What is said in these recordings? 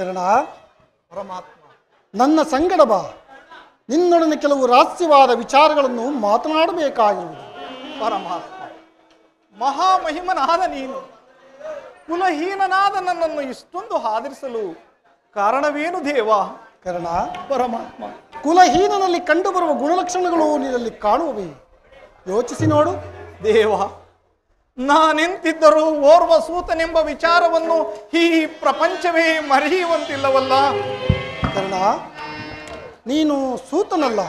ಕರ್ಣ ಪರಮಾತ್ಮ ನನ್ನ ಸಂಗಡ ಬಾ ನಿನ್ನೊಡನೆ ಕೆಲವು ರಹಸ್ಯವಾದ ವಿಚಾರಗಳನ್ನು ಮಾತನಾಡಬೇಕಾಗಿರುವುದು ಪರಮಾತ್ಮ ಮಹಾಮಹಿಮನಾದ ನೀನು ಕುಲಹೀನನಾದ ನನ್ನನ್ನು ಇಷ್ಟೊಂದು ಆದರಿಸಲು ಕಾರಣವೇನು ದೇವ ಕರ್ಣ ಪರಮಾತ್ಮ ಕುಲಹೀನನಲ್ಲಿ ಕಂಡುಬರುವ ಗುಣಲಕ್ಷಣಗಳು ನಿನ್ನಲ್ಲಿ ಕಾಣುವವೆ ಯೋಚಿಸಿ ನೋಡು ದೇವ ನಾನೆಂತಿದ್ದರೂ ಓರ್ವ ಸೂತನೆಂಬ ವಿಚಾರವನ್ನು ಈ ಪ್ರಪಂಚವೇ ಮರೆಯುವಂತಿಲ್ಲವಲ್ಲ ಕರ್ಣ ನೀನು ಸೂತನಲ್ಲ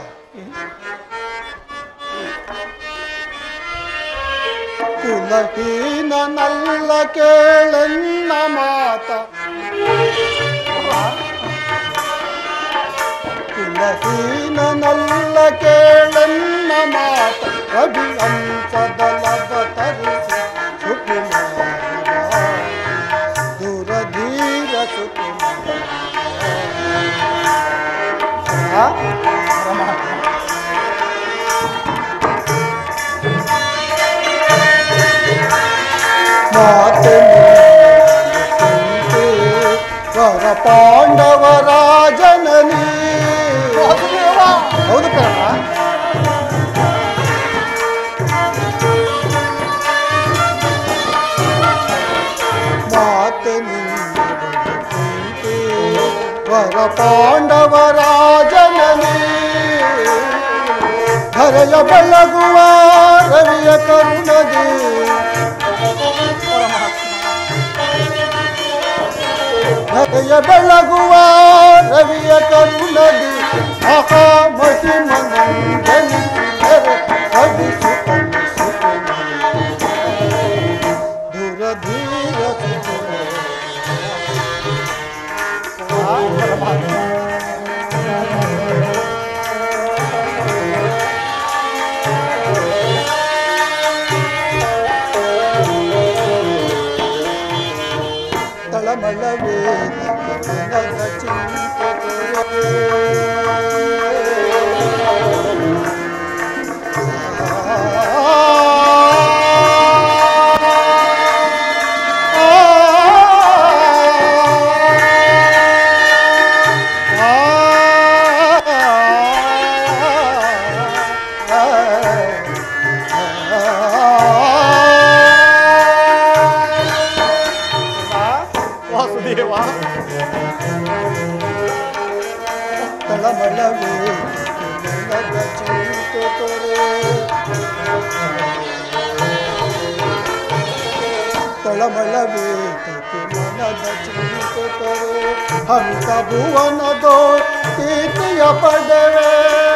ಕುಲಹೀನನಲ್ಲ ಕೇಳೆನ್ನ ಮಾತ ಕುಲಹೀನನಲ್ಲ ಕೇಳೆನ್ನ ಮಾತ ರವಿ ಅಂಶದಲವ ತರಿಸಿ ಸುಕುಮಾರ ದುರಧೀರ ಸುಕುಮಾರ ಮಾತೆ ವರ ಪಾಂಡವರ ಜನನಿ ವಾಸುದೇವ ಹೌದು ಕಣ ಮಾತೆ ನಿಂತೆ ವರ ಪಾಂಡವರ ಜನನಿ ಧರೆಯ ಬೆಳಗುವ ರವಿಯ ಕರುಣದಿ ಧರೆಯ ಬೆಳಗುವ ರವಿಯ ಕರುಣದಿ ಮಹಾಮತಿ ಮಂಗನಿ ಕವಿಸು ದೂರ ಧೀರ ತಳಮಳವೇ ನನ್ನ ವಾಸುದೇವ ತಳಮಳವೇ ನನ್ನ ಚಿಂತೆ ತೊರೆ ತಳಮಳವೇ ತಕ್ಕೆ ಮನದ ಚಿಂತೆ ತೊರೆ ಹಂತ ಭುವನದೋ ಕೀರ್ತಿಯ ಪಡೆವೆ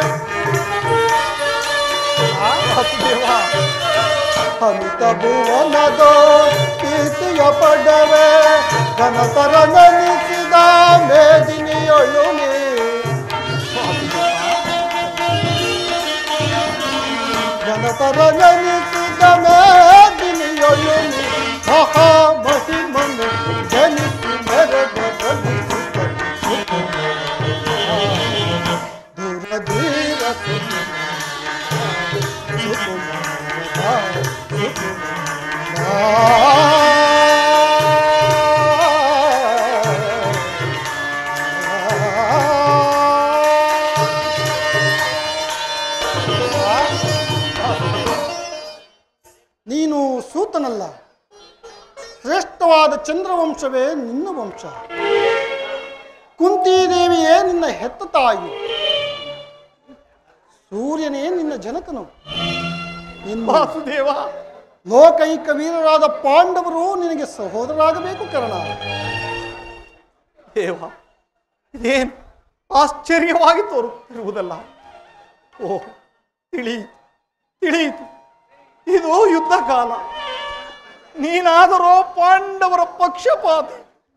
ವಾಸುದೇವ ಹಂತ ಭುವನದೋ ಕೀರ್ತಿಯ ಪಡೆವೆ ಘನತರ ನೆನೆಸಿದ ಮೇದಿನಿಯೊಳು ನೀ ಜನತರ ನೆನೆಸಿದ ಮೇದಿನಿಯೊಳು ನೀ ಮಹಾಮಹಿಮನು ಜನಿಸಿ ಮೆರೆದ ಬಲಿಸಿದ ದೂರ ಧೀರ ನೀನು ಸೂತನಲ್ಲ ಶ್ರೇಷ್ಠವಾದ ಚಂದ್ರವಂಶವೇ ನಿನ್ನ ವಂಶ ಕುಂತಿದೇವಿಯೇ ನಿನ್ನ ಹೆತ್ತ ತಾಯಿ ಸೂರ್ಯನೇ ನಿನ್ನ ಜನಕನು ನಿನ್ನ ವಾಸುದೇವ ಲೋಕೈಕ ವೀರರಾದ ಪಾಂಡವರು ನಿನಗೆ ಸಹೋದರಾಗಬೇಕು ಕರ್ಣ ದೇವ ಇದೇನು ಆಶ್ಚರ್ಯವಾಗಿ ತೋರುತ್ತಿರುವುದಲ್ಲ ಓ ತಿಳಿಯಿತು ತಿಳಿಯಿತು ಇದು ಯುದ್ಧ ಕಾಲ ನೀನಾದರೋ ಪಾಂಡವರ ಪಕ್ಷಪಾತಿ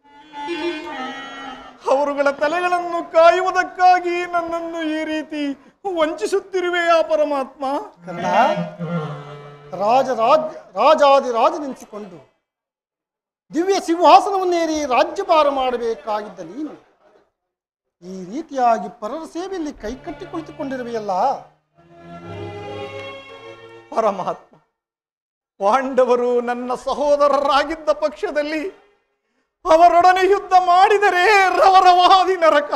ಅವರುಗಳ ತಲೆಗಳನ್ನು ಕಾಯುವುದಕ್ಕಾಗಿ ನನ್ನನ್ನು ಈ ರೀತಿ ವಂಚಿಸುತ್ತಿರುವೆಯಾ ಪರಮಾತ್ಮ ಕರ್ಣ ರಾಜ ರಾಜ ರಾಜಾದಿ ರಾಜನೆನಿಸಿಕೊಂಡು ದಿವ್ಯ ಸಿಂಹಾಸನವನ್ನೇರಿ ರಾಜ್ಯಭಾರ ಮಾಡಬೇಕಾಗಿದ್ದ ನೀನು ಈ ರೀತಿಯಾಗಿ ಪರರ ಸೇವೆಯಲ್ಲಿ ಕೈಕಟ್ಟಿ ಕುಳಿತುಕೊಂಡಿರುವೆಯಲ್ಲ ಪರಮಾತ್ಮ ಪಾಂಡವರು ನನ್ನ ಸಹೋದರರಾಗಿದ್ದ ಪಕ್ಷದಲ್ಲಿ ಅವರೊಡನೆ ಯುದ್ಧ ಮಾಡಿದರೆ ರವರವಾದಿ ನರಕ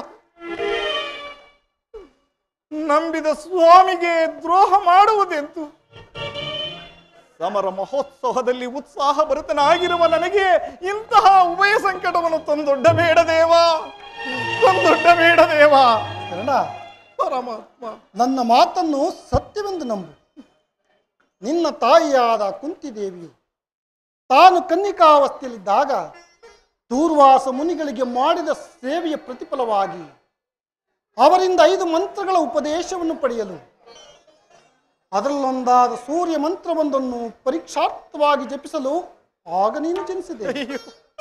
ನಂಬಿದ ಸ್ವಾಮಿಗೆ ದ್ರೋಹ ಮಾಡುವುದೆಂತು ಸಮರ ಮಹೋತ್ಸವದಲ್ಲಿ ಉತ್ಸಾಹ ಭರಿತನಾಗಿರುವ ನನಗೆ ಇಂತಹ ಉಭಯ ಸಂಕಟವನ್ನು ತಂದೊಡ್ಡಬೇಡ ದೇವ ತಂದೊಡ್ಡಬೇಡ ದೇವ ಕರ್ಣ ಪರಮಾತ್ಮ ನನ್ನ ಮಾತನ್ನು ಸತ್ಯವೆಂದು ನಂಬು ನಿನ್ನ ತಾಯಿಯಾದ ಕುಂತಿದೇವಿಯು ತಾನು ಕನ್ನಿಕಾವಸ್ಥೆಯಲ್ಲಿದ್ದಾಗ ದೂರ್ವಾಸ ಮುನಿಗಳಿಗೆ ಮಾಡಿದ ಸೇವೆಯ ಪ್ರತಿಫಲವಾಗಿ ಅವರಿಂದ ಐದು ಮಂತ್ರಗಳ ಉಪದೇಶವನ್ನು ಪಡೆಯಲು ಅದರಲ್ಲೊಂದಾದ ಸೂರ್ಯ ಮಂತ್ರವೊಂದನ್ನು ಪರೀಕ್ಷಾರ್ಥವಾಗಿ ಜಪಿಸಲು ಆಗ ನೀನು ಜನಿಸಿದೆ ಅಯ್ಯೋ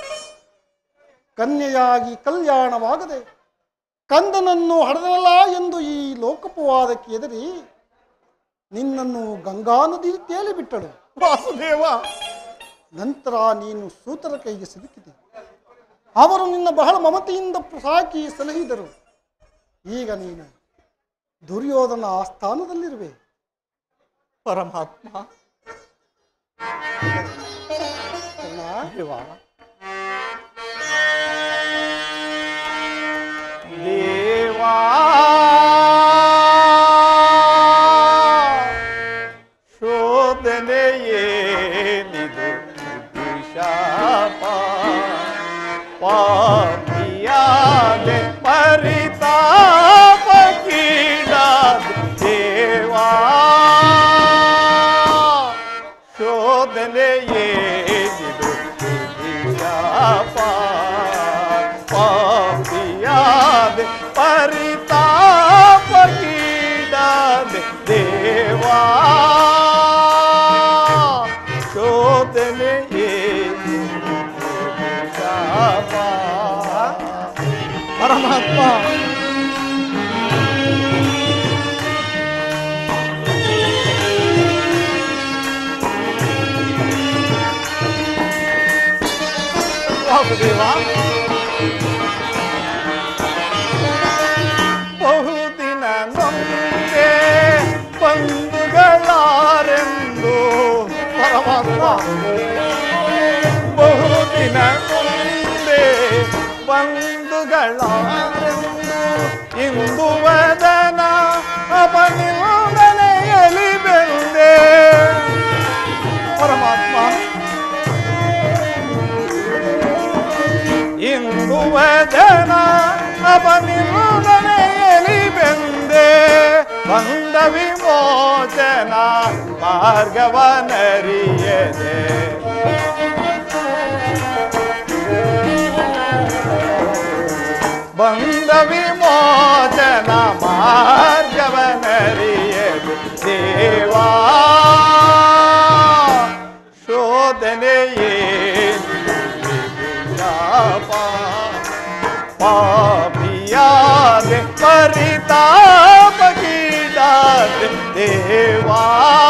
ಕನ್ಯೆಯಾಗಿ ಕಲ್ಯಾಣವಾಗದೆ ಕಂದನನ್ನು ಹಡೆದಲ್ಲ ಎಂದು ಈ ಲೋಕಪವಾದಕ್ಕೆ ಎದರಿ ನಿನ್ನನ್ನು ಗಂಗಾ ನದಿ ತೇಲಿ ಬಿಟ್ಟಳು ವಾಸುದೇವ ನಂತರ ನೀನು ಸೂತರ ಕೈಗೆ ಸಿಲುಕಿದೆ ಅವರು ನಿನ್ನ ಬಹಳ ಮಮತೆಯಿಂದ ಸಾಕಿ ಸಲಹಿದರು ಈಗ ನೀನು ದುರ್ಯೋಧನ ಆಸ್ಥಾನದಲ್ಲಿರುವೆ ಪರಮಾತ್ಮ ಕರ್ಣ, ದೇವ ದೇವಾ ಶೋಧನೆಯೇನಿದು ಶಾಪ ಪಾಪಿಯಾದೆ ಪರಿತಾಪ ಕೀಡಾದ ದೇವಾ ಶೋಧನೆಯೇನಿದು ಶಾಪ ಪಾಪಿಯಾದೆ ಪರಿತಾಪ ಕೀಡಾದೆ ದೇವಾ ಶೋಧನೆಯೇನಿದು ಶಾಪ ಪರಮಾತ್ಮ ವಾಸುದೇವ ಬಹುದಿನ ನೊಂದೆ ಬಂಧುಗಳಾರೆಂದು ಪರಮಾತ್ಮ ಬಹುದಿನ ನೊಂದೆ ಬಂಧುಗಳಾರೆಂದು ಇಂದು ವದನ ಅಪನಿಂದನೆಯಲಿ ಬೆಂದೆ ಪರಮಾತ್ಮ ಇಂದು ವದನ ಅಪನಿರ್ಮನೆಯಲಿ ಬೆಂದೆ ಬಂದ ವಿಮೋಚನ ಮಾರ್ಗವನರಿಯದೆ ಬಂದ ವಿಮೋಚನ ಮಾರ್ಗವನರಿಯದೆ ದೇವಾ ಶೋಧನೆಯೇ ಶಾಪ ಪಾಪಿಯಾದೆ ಪರಿತಾಪ ಕೀಡಾದೆ ದೇವಾ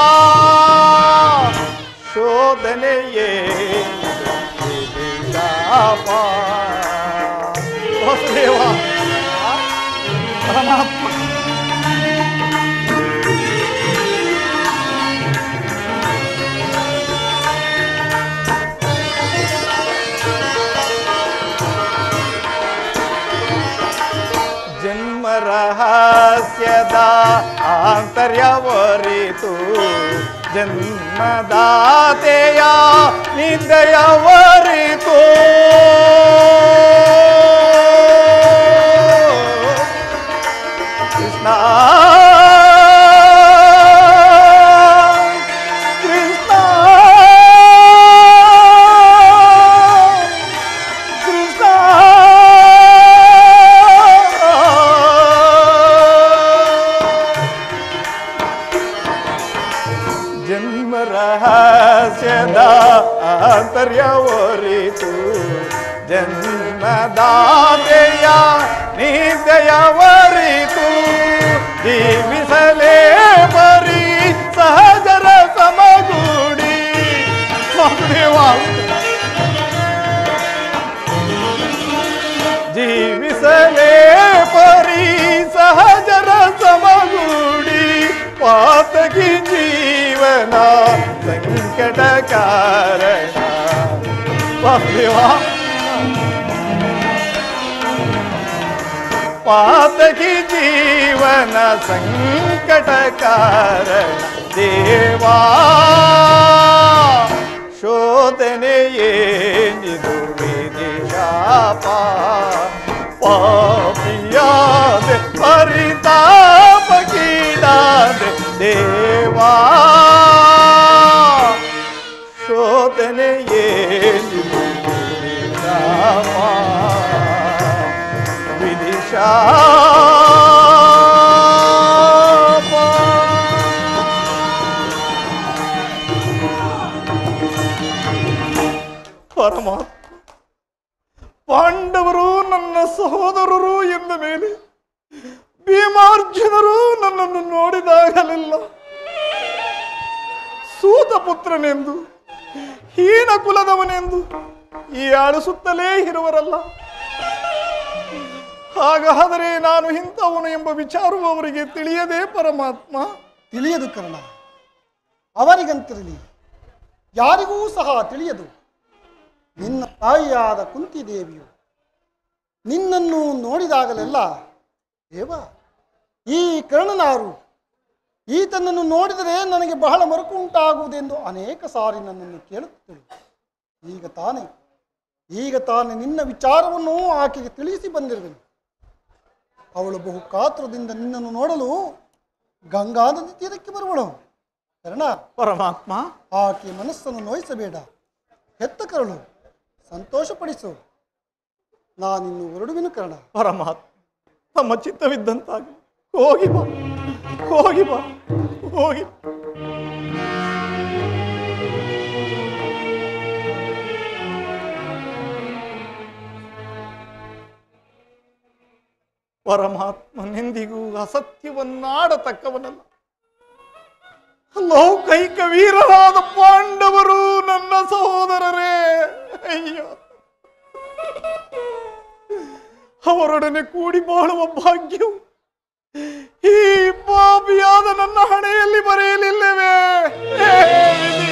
ಶೋಧನೆಯೇ ಶಾಪ ವಸುದೇವ ಪರಮಾತ್ಮ ಜನ್ಮ ರಹಸ್ಯದ ಆಂತರ್ಯವರಿತು ಜನ್ಮದಾತೆಯ ನಿದಯವರಿತು ಕೃಷ್ಣ ಕೃಷ್ಣ ಕೃಷ್ಣ ಜನ್ಮ ರಹಸ್ಯದ ಆಂತರ್ಯವರಿತು ಜನ್ಮದಾತೆಯ ನಿದಯವರಿತು ಜೀವಿಸಲೇ ಬರೀ ಸಹಜರ ಸಮಗೂಡಿ ವಾಸುದೇವ ಜೀವಿಸಲೇ ಪರಿ ಸಹಜರ ಸಮಗೂಡಿ ಪಾತಕಿ ಜೀವನ ಸಂಕಟ ಕಾರಣ ವಾಸುದೇವ ಪಾತಕಿ ಜೀವನ ಸಂಕಟ ಕಾರಣ ದೇವಾ ಶೋಧನೆ ಏನಿದು ವಿಧಿಶಾಪ ಪಾಪಿಯಾದೆ ಪರಿತಾಪಕೀಡಾದೆ ದೇವಾ ಶೋಧನೆ ಏನಿದು ವಿಧಿಶಾಪ ಪರಮಾತ್ಮ ಪಾಂಡವರು ನನ್ನ ಸಹೋದರರು ಎಂದ ಮೇಲೆ ಭೀಮಾರ್ಜುನರು ನನ್ನನ್ನು ನೋಡಿದಾಗಲಿಲ್ಲ ಸೂತ ಪುತ್ರನೆಂದು ಹೀನ ಕುಲದವನೆಂದು ಈ ಆಡಿಸುತ್ತಲೇ ಇರುವರಲ್ಲ ಹಾಗಾದರೆ ನಾನು ಇಂಥವನು ಎಂಬ ವಿಚಾರವು ಅವರಿಗೆ ತಿಳಿಯದೇ ಪರಮಾತ್ಮ ತಿಳಿಯದು ಕರ್ಣ ಅವರಿಗಂತಿರಲಿ ಯಾರಿಗೂ ಸಹ ತಿಳಿಯದು ನಿನ್ನ ತಾಯಿಯಾದ ಕುಂತಿದೇವಿಯು ನಿನ್ನನ್ನು ನೋಡಿದಾಗಲೆಲ್ಲ ದೇವ ಈ ಕರ್ಣನಾರು ಈತನನ್ನು ನೋಡಿದರೆ ನನಗೆ ಬಹಳ ಮರುಕು ಉಂಟಾಗುವುದೆಂದು ಅನೇಕ ಸಾರಿ ನನ್ನನ್ನು ಕೇಳುತ್ತಿದ್ದಳು ಈಗ ತಾನೇ ಈಗ ತಾನೇ ನಿನ್ನ ವಿಚಾರವನ್ನು ಆಕೆಗೆ ತಿಳಿಸಿ ಬಂದಿರುವೆನು ಅವಳು ಬಹು ಕಾತುರದಿಂದ ನಿನ್ನನ್ನು ನೋಡಲು ಗಂಗಾ ನದಿ ತೀರಕ್ಕೆ ಬರುವಳು ಕರ್ಣ ಪರಮಾತ್ಮ ಆಕೆ ಮನಸ್ಸನ್ನು ನೋಯಿಸಬೇಡ ಹೆತ್ತ ಕರಳು ಸಂತೋಷಪಡಿಸು ನಾನಿನ್ನು ಹೊರಡುವೆನು ಕರ್ಣ ಪರಮಾತ್ಮ ತಮ್ಮ ಚಿತ್ತವಿದ್ದಂತಾಗಿ ಹೋಗಿ ಬಾ ಹೋಗಿ ಬಾ ಹೋಗಿ ಪರಮಾತ್ಮನೆಂದಿಗೂ ಅಸತ್ಯವನ್ನಾಡತಕ್ಕವನಲ್ಲ ಲೌಕೈಕ ವೀರರಾದ ಪಾಂಡವರು ನನ್ನ ಸಹೋದರರೇ ಅಯ್ಯೋ ಅವರೊಡನೆ ಕೂಡಿ ಬಾಳುವ ಭಾಗ್ಯವು ಈ ಪಾಪಿಯಾದ ನನ್ನ ಹಣೆಯಲ್ಲಿ ಬರೆಯಲಿಲ್ಲವೇ ಹೇ ವಿಧಿ.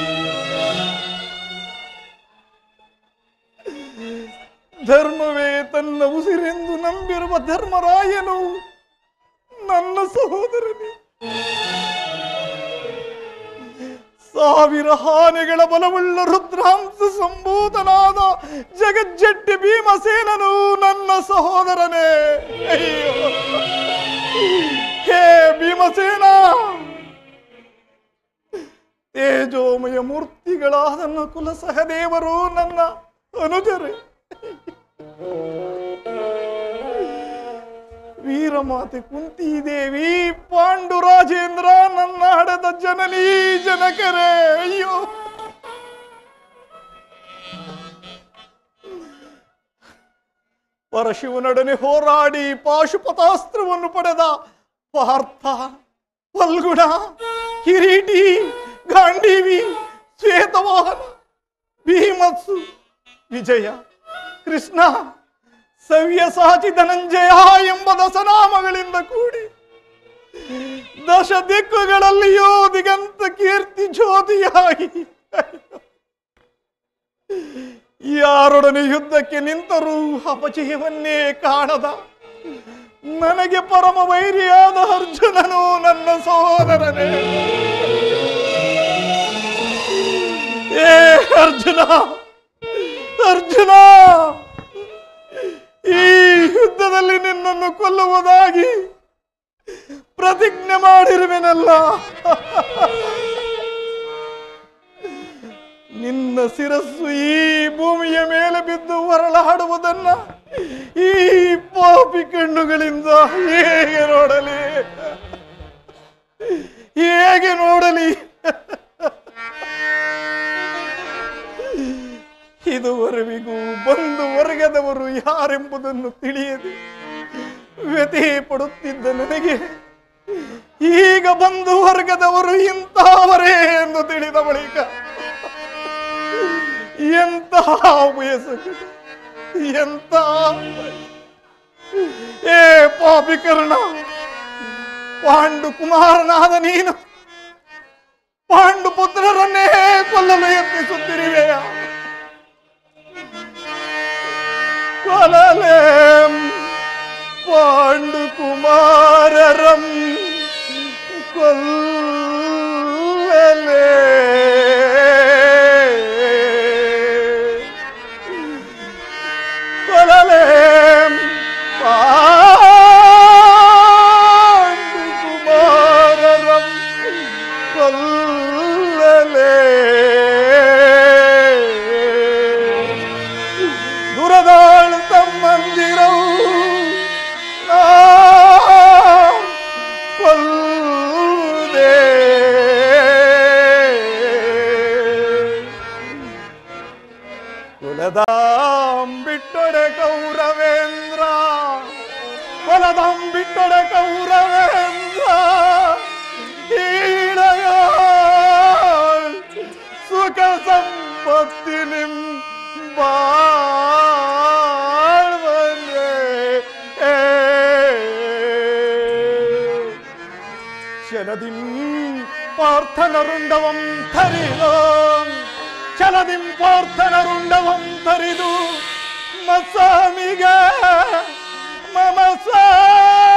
ಧರ್ಮವೇ ತನ್ನ ಉಸಿರೆಂದು ನಂಬಿರುವ ಧರ್ಮರಾಯನು ನನ್ನ ಸಹೋದರನೇ ಸಾವಿರ ಆನೆಗಳ ಬಲವುಳ್ಳ ರುದ್ರಾಂಶ ಸಂಭೂತನಾದ ಜಗಜ್ಜಟ್ಟಿ ಭೀಮಸೇನನು ನನ್ನ ಸಹೋದರನೇ ಅಯ್ಯೋ ಹೇ ಭೀಮಸೇನ ತೇಜೋಮಯ ಮೂರ್ತಿಗಳಾದ ನನ್ನ ಕುಲ ಸಹದೇವರು ನನ್ನ ಅನುಜರೇ ವೀರಮಾತೆ ಕುಂತಿದೇವಿ ಪಾಂಡುರಾಜೇಂದ್ರ ನನ್ನ ಹಡದ ಜನನೀ ಜನಕರೇ ಅಯ್ಯೋ ಪರಶಿವನೊಡನೆ ಹೋರಾಡಿ ಪಾಶುಪತಾಸ್ತ್ರವನ್ನು ಪಡೆದ ಪಾರ್ಥ ಫಲ್ಗುಣ ಕಿರೀಟಿ ಗಾಂಡೀವಿ ಶ್ವೇತವಾಹನ ಭೀಮತ್ಸು ವಿಜಯ ಕೃಷ್ಣ ಸವ್ಯಸಾಚಿ ಧನಂಜಯ ಎಂಬ ದಸನಾಮಗಳಿಂದ ಕೂಡಿ ದಶ ದಿಕ್ಕುಗಳಲ್ಲಿಯೂ ದಿಗಂತ ಕೀರ್ತಿ ಜ್ಯೋತಿಯಾಗಿ ಯಾರೊಡನೆ ಯುದ್ಧಕ್ಕೆ ನಿಂತರೂ ಅಪಚಯವನ್ನೇ ಕಾಣದ ನನಗೆ ಪರಮ ವೈರಿಯಾದ ಅರ್ಜುನನು ನನ್ನ ಸಹೋದರನೇ ಏ ಅರ್ಜುನ ಅರ್ಜುನ ಈ ಯುದ್ಧದಲ್ಲಿ ನಿನ್ನನ್ನು ಕೊಲ್ಲುವುದಾಗಿ ಪ್ರತಿಜ್ಞೆ ಮಾಡಿರುವೆನಲ್ಲ ನಿನ್ನ ಶಿರಸ್ಸು ಈ ಭೂಮಿಯ ಮೇಲೆ ಬಿದ್ದು ಹೊರಳಾಡುವುದನ್ನ ಈ ಪಾಪಿ ಕಣ್ಣುಗಳಿಂದ ಹೇಗೆ ನೋಡಲಿ ಹೇಗೆ ನೋಡಲಿ ಇದುವರೆವಿಗೂ ಬಂದು ವರ್ಗದವರು ಯಾರೆಂಬುದನ್ನು ತಿಳಿಯದೆ ವ್ಯಥೆ ಪಡುತ್ತಿದ್ದ ನನಗೆ ಈಗ ಬಂದು ವರ್ಗದವರು ಇಂತಹವರೇ ಎಂದು ತಿಳಿದ ಬಳಿಕ ಎಂತಹ ಬಯಸು ಎಂತ ಏ ಪಾಪಿಕರ್ಣ ಪಾಂಡು ಕುಮಾರನಾದ ನೀನು ಪಾಂಡು ಪುತ್ರರನ್ನೇ ಕೊಲ್ಲಲು ಯತ್ನಿಸುತ್ತಿರುವೆಯ ಕೊಲಲೆ ಪಾಂಡು ಕುಮಾರರಂ ಕೊಲ್ಲಲೇ ಕೊಲಲೇ ಪಾಂಡು ಕುಮಾರರಂ ಕೊಲ್ಲಲೇ ದುರದಾಳು ತಮ್ಮಂದಿರವು ಕೊಲ್ಲುವುದೇ ಕುಲದಾಂಬಿಟ್ಟೊಡೆ ಕೌರವೇಂದ್ರ ಕುಲದಾಂಬಿಟ್ಟೊಡೆ ಕೌರವೇಂದ್ರ ಈಳಗ ಸುಖ ಸಂಪತ್ತಿನಿಂ ಬಾಳ್ವನೆ ശലതിം പാർത്ഥനരുണ്ടവം ധരിതോ ശലതിം പാർത്ഥനരുണ്ടവം ധരിതു മസാമിക മമ സ്വാ